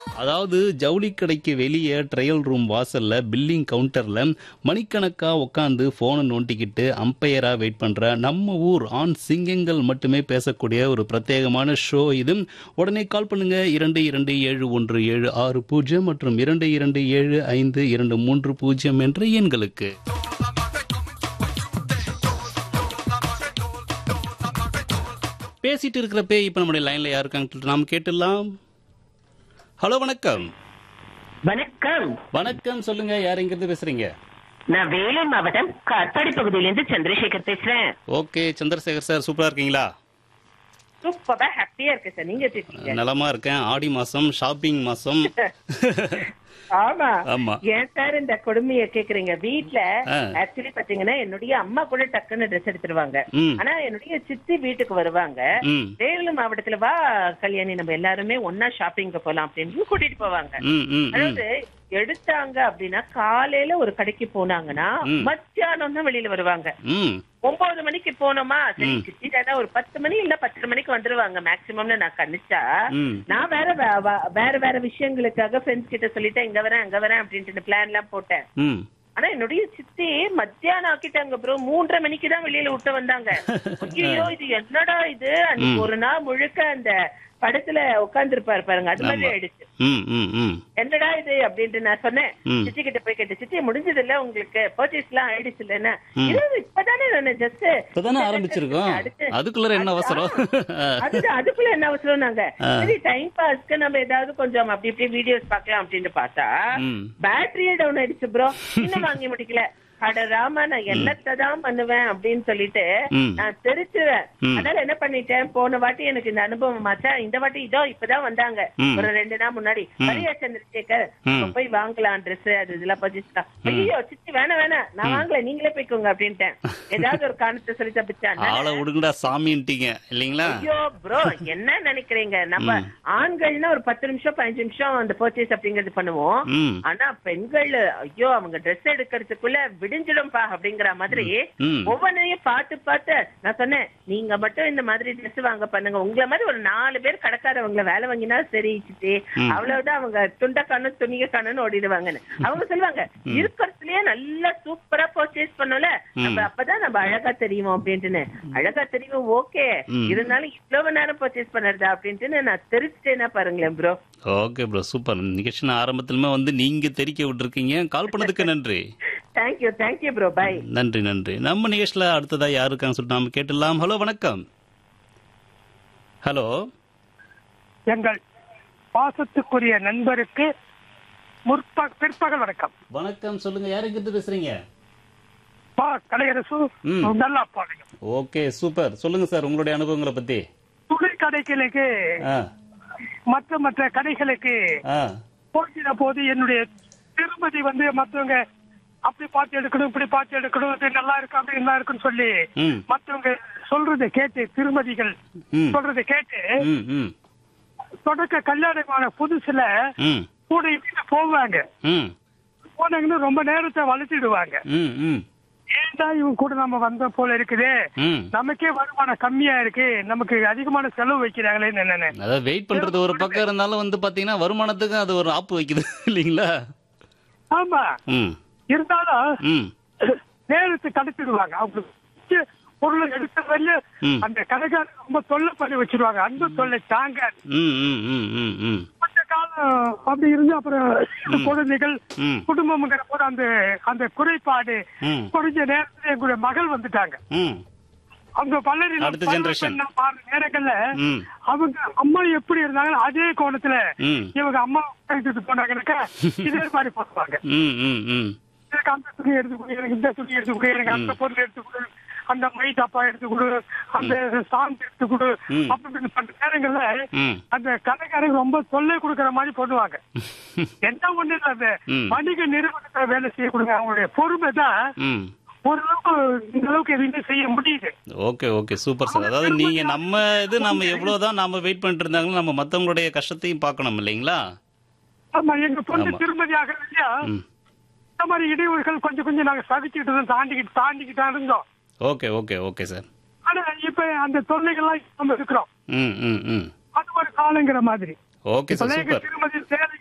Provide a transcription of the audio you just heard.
அதாவது ஜவுளி கடைக்கு வெளியே ட்ரையல் ரூம் வாசல்ல பில்லிங் கவுண்டர்ல மணிக்கணக்கா உட்காந்து போனை நோண்டிக்கிட்டு அம்பையரா வெயிட் பண்ற நம்ம ஊர் ஆண் சிங்கங்கள் மட்டுமே பேசக்கூடிய ஒரு பிரத்யேகமான ஷோ இது உடனே கால் பண்ணுங்க இரண்டு இரண்டு ஏழு ஒன்று ஏழு ஆறு பூஜ்ஜியம் மற்றும் இரண்டு இரண்டு ஏழு ஐந்து இரண்டு மூன்று பூஜ்ஜியம் என்ற எண்களுக்கு பேசிட்டு இருக்கிறப்பே இப்ப நம்முடைய லைன்ல யாருக்காங்க சொல்லிட்டு நாம் கேட்டுடலாம் ஹலோ வணக்கம் வணக்கம் வணக்கம் சொல்லுங்க யார் எங்க இருந்து பேசுறீங்க நான் வேலூர் மாவட்டம் காட்பாடி பகுதியிலிருந்து சந்திரசேகர் பேசுறேன் ஓகே சந்திரசேகர் சார் சூப்பரா இருக்கீங்களா சூப்பரா ஹாப்பியா இருக்கு சார் நீங்க எப்படி இருக்கீங்க நலமா இருக்கேன் ஆடி மாசம் ஷாப்பிங் மாசம் ஆமா ஆமா. ஏன் சார் இந்த கொடுமைய கேக்குறீங்க வீட்ல ஆ. ஆக்சுவலி பாத்தீங்கன்னா என்னுடைய அம்மா கூட டக்குன்னு ட்ரெஸ் எடுத்துருவாங்க ம். ஆனா என்னுடைய சித்தி வீட்டுக்கு வருவாங்க ம் வேலூர் மாவட்டத்துல வா கல்யாணி நம்ம எல்லாருமே ஒன்னா ஷாப்பிங் போலாம் அப்படின்னு கூட்டிட்டு போவாங்க ம் ம் ம் அதாவது எடுத்தாங்க அப்படின்னா காலையில ஒரு கடைக்கு போனாங்கன்னா ம். மத்தியானம் தான் வெளியில வருவாங்க ம் ஒன்பது மணிக்கு போனோமா சரி சித்தி தானே ஒரு பத்து மணி இல்ல பத்தரை மணிக்கு வந்துருவாங்க மேக்சிமம்னு நான் கணிச்சா ம் நான் வேற வே- வ- வேற வேற விஷயங்களுக்காக ஃப்ரெண்ட்ஸ் கிட்ட சொல்லிட்டேன் இங்க வரேன் அங்க வரேன் அப்படின்ட்டு பிளான் எல்லாம் போட்டேன் ம் ஆனா என்னுடைய சித்தி மத்தியானம் ஆக்கிட்டாங்க ப்ரோ மூன்றரை மணிக்கு தான் வெளியில விட்டு வந்தாங்க ஐயோ இது என்னடா இது அன்னைக்கு ஒரு நாள் முழுக்க அந்த படத்துல உட்கார்ந்துருப்பாரு பாருங்க அது மாதிரி ஆமா. ஆயிடுச்சு ம் ம் ம் என்னடா இது அப்படின்ட்டு நான் சொன்னேன் ம். சித்தி கிட்ட போய் கேட்டு சித்தி முடிஞ்சது இல்ல உங்களுக்கு பர்ச்சேஸ் எல்லாம் ஆயிடுச்சு இல்லன்னா இது இப்பதானே நான் ஜஸ்ட் இப்பதானே ஆரம்பிச்சிருக்கோம் அதுக்குள்ள என்ன அவசரம் அதுதான் அதுக்குள்ள என்ன அவசரம் நாங்க ஆ. சரி டைம் பாஸ்க்கு நம்ம ஏதாவது கொஞ்சம் அப்படி இப்படி வீடியோஸ் பார்க்கலாம் அப்படின்னு பார்த்தா ம் பேட்டரியே டவுன் ஆயிடுச்சு ப்ரோ இன்னும் வாங்கி முடிக்கல அட ராமா நான் என்னத்தை தான் பண்ணுவேன் அப்படின்னு சொல்லிட்டு ம். நான் தெரிச்சுவேன் ம். அதனால என்ன பண்ணிட்டேன் போன வாட்டி எனக்கு இந்த அனுபவம் ஆச்சா இந்த வாட்டி இதோ இப்பதான் வந்தாங்க ம். ஒரு ரெண்டு நாள் முன்னாடி ஹரியா சந்திரசேகர் ம். நம்ம போய் வாங்கலாம் ட்ரெஸ் அது இதெல்லாம் பர்ச்சேஸ் ஐயோ சித்தி வேணாம் வேணாம் நான் வாங்கல நீங்களே போய்க்கோங்க அப்படின்ட்டேன் ஏதாவது ஒரு காரணத்தை சொல்லி தப்பிச்சேன் ஆளை விடுங்கடா சாமின்ட்டீங்க இல்லைங்களா ஐயோ ப்ரோ என்ன நினைக்கிறீங்க நம்ம ஆண்கள்னா ஒரு பத்து நிமிஷம் பதினஞ்சு நிமிஷம் அந்த பர்ச்சேஸ் அப்படிங்கறது பண்ணுவோம் ம் ஆனா பெண்கள் ஐயோ அவங்க ட்ரெஸ் எடுக்கிறதுக்குள்ள விடிஞ்சிடும்பா அப்படிங்கிற மாதிரி ம் ஒவ்வொன்றையும் பார்த்து பார்த்து நான் சொன்னேன் நீங்க மட்டும் இந்த மாதிரி ட்ரெஸ் வாங்க பண்ணுங்க உங்களை மாதிரி ஒரு நாலு பேர் கடைக்காரவங்களை வேலை வாங்கினா சரி சித்தி ம். அவ்வளவுதான் அவங்க துண்ட காணும் துணிய காணும்னு ஓடிடுவாங்கன்னு அவங்க சொல்லுவாங்க இருக்கிறதுலயே நல்லா சூப்பரா பர்ச்சேஸ் பண்ணல நம்ம அப்பதான் நம்ம அழகா தெரியும் அப்படின்ட்டுன்னு அழகா தெரியும் ஓகே ம். இருந்தாலும் இவ்வளவு நேரம் பர்ச்சேஸ் பண்ணுறதா அப்படின்ட்டு நான் தெரிஞ்சுட்டேன்னா பாருங்களேன் ப்ரோ ஓகே ப்ரோ சூப்பர் நிகழ்ச்சி ஆரம்பத்திலுமே வந்து நீங்க தெரிக்க விட்டுருக்கீங்க கால் பண்ணதுக்கு நன்றி தேங்க்யூ தேங்க்யூ ப்ரோ பை நன்றி நன்றி நம்ம நிகழ்ச்சியில அடுத்ததா யாரு இருக்காங்க சொல்லிட்டு நாம கேட்டுடலாம் ஹலோ வணக்கம் ஹலோ எங்கள் பாசத்துக்குரிய நண்பருக்கு முற்ப பிற்பகல் வணக்கம் வணக்கம் சொல்லுங்க யாரு இருந்து பேசுறீங்க பா கலையரசு ம். நல்லா பாருங்க ஓகே சூப்பர் சொல்லுங்க சார் உங்களுடைய அனுபவங்களை பத்தி துணி கடைகளுக்கு ஆ மற்ற மற்ற கடைகளுக்கு ஆ போகிற போது என்னுடைய திருமதி வந்து மத்தவங்க அப்படி பார்த்து எடுக்கணும் இப்படி பார்த்து எடுக்கணும் இது நல்லா இருக்கு அப்படி நல்லா இருக்குன்னு சொல்லி ம் மத்தவங்க சொல்றதை கேட்டு திருமதிகள் ம் சொல்றதை கேட்டு ம் ம் தொடக்க கல்யாணமான புதுசுல ம் கூட இருந்து போவாங்க ம் போனாங்கன்னு ரொம்ப நேரத்தை வளர்த்திடுவாங்க ம் ம் ஏன்டா இவங்க கூட நம்ம வந்த போல இருக்குதே ம் நமக்கே வருமானம் கம்மியா இருக்கு நமக்கு அதிகமான செலவு வைக்கிறாங்களேன்னு என்னன்னு அதாவது வெயிட் பண்றது ஒரு பக்கம் இருந்தாலும் வந்து பாத்தீங்கன்னா வருமானத்துக்கு அது ஒரு ஆப்பு வைக்குது இல்லைங்களா ஆமா ம் இருந்தாலும் ம் நேரத்தை கடத்திடுவாங்க அவங்க வச்ச பொருளை எடுத்த வரையில ம். அந்த கடைக்காரர் ரொம்ப தொல்லை பண்ணி வச்சிருவாங்க அன்பு தொல்லை தாங்க ம் ம் ம் ம் ம் கொஞ்ச காலம் அப்படி இருந்து அப்புறம் குழந்தைகள் ம் குடும்பம்ங்கிற போது அந்த அந்த குறைபாடு ம் குறைஞ்ச நேரத்துல எங்களுடைய மகள் வந்துட்டாங்க ம் அவங்க பல்லரில் அடுத்த generation. மாறுற நேரங்கள்ல ம் அவங்க அம்மா எப்படி இருந்தாங்களோ அதே கோணத்துல ம் இவங்க அம்மா எடுத்துட்டு போனாங்கன்னாக்கா இதே மாதிரி பண்ணுவாங்க ம் ம் ம் எனக்கு அந்த துணி எடுத்து கொடு எனக்கு இந்த துணி எடுத்து கொடு எனக்கு அந்த பொருள் எடுத்து கொடு அந்த மை டப்பா எடுத்து கொடு அந்த சாந்து எடுத்து கொடு ம். அப்படி இப்படின்னு பண்ற நேரங்கள்ல ம் அந்த கடைக்காரங்க ரொம்ப தொல்லை கொடுக்கற மாதிரி பண்ணுவாங்க என்ன ஒண்ணு இல்ல அந்த ம். வணிக நிறுவனத்தை வேலை செய்யக்கூடிய அவங்களுடைய பொறுமை தான் ம் ஓரளவுக்கு இந்த அளவுக்கு எதுவுமே செய்ய முடியுது ஓகே ஓகே சூப்பர் சார் அதாவது நீங்க நம்ம இது நம்ம எவ்வளவுதான் நாம வெயிட் பண்ணிட்டு இருந்தாலும் நம்ம மத்தவங்களுடைய கஷ்டத்தையும் பார்க்கணும் இல்லைங்களா ஆமா எங்க பொண்ணு ஆமா. திருமதி ஆகிறது இல்லையா ம் இந்த மாதிரி இடையூறுகள் கொஞ்சம் கொஞ்சம் நாங்க சகிச்சுக்கிட்டு இருந்தோம் தாண்டிக்கிட்டு தாண்டிக்கிட்டு தான் இருந்தோம் ஓகே ஓகே ஓகே சார் ஆனா இப்ப அந்த தொல்லைகள்லாம் நம்ம இருக்கிறோம் ம் ம் ம் அது ஒரு காலங்கிற மாதிரி ஓகே சார் இப்பெல்லாம் எங்க சூப்பர் திருமதி சேலை